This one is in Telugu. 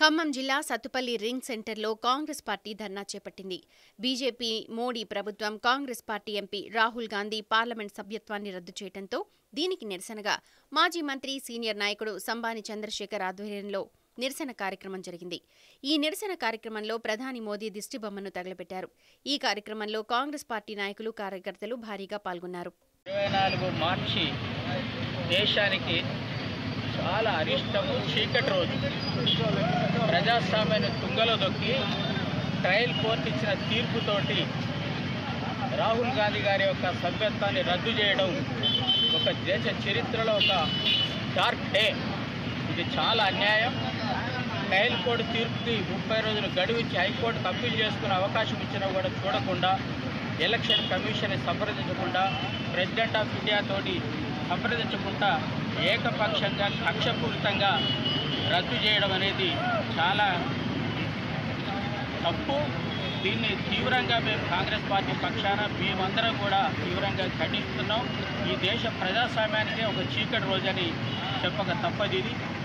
ఖమ్మం జిల్లా సత్తుపల్లి రింగ్ సెంటర్లో కాంగ్రెస్ పార్టీ ధర్నా చేపట్టింది బీజేపీ మోడీ ప్రభుత్వం Congress party MP Rahul Gandhi parliament సభ్యత్వాన్ని రద్దు చేయడంతో దీనికి నిరసనగా మాజీ మంత్రి సీనియర్ నాయకుడు సంబాని చంద్రశేఖర్ ఆధ్వర్యంలో నిరసన కార్యక్రమం జరిగింది ఈ నిరసన కార్యక్రమంలో ప్రధాని మోదీ దిష్టిబొమ్మను తగలబెట్టారు ఈ కార్యక్రమంలో కాంగ్రెస్ పార్టీ నాయకులు కార్యకర్తలు భారీగా పాల్గొన్నారు ఇరవై నాలుగు మార్చి దేశానికి చాలా అరిష్టము చీకటి రోజు ప్రజాస్వామ్యాన్ని తుంగలో దొక్కి ట్రయల్ కోర్టు ఇచ్చిన తీర్పుతోటి రాహుల్ గాంధీ గారి యొక్క సభ్యత్వాన్ని రద్దు చేయడం ఒక దేశ చరిత్రలో ఒక డార్క్ డే ఇది చాలా అన్యాయం ట్రయల్ కోర్టు తీర్పుకి ముప్పై రోజులు గడువించి హైకోర్టుకు అప్పీల్ చేసుకునే అవకాశం ఇచ్చినా కూడా చూడకుండా ఎలక్షన్ కమిషన్ సంప్రదించకుండా ప్రెసిడెంట్ ఆఫ్ ఇండియా తోటి సంప్రదించకుండా ఏకపక్షంగా కక్షపూరితంగా రద్దు చేయడం అనేది చాలా తప్పు దీన్ని తీవ్రంగా మేము కాంగ్రెస్ పార్టీ పక్షాన మేమందరం కూడా తీవ్రంగా ఖండిస్తున్నాం ఈ దేశ ప్రజాస్వామ్యానికే ఒక చీకటి రోజని చెప్పక తప్పది ఇది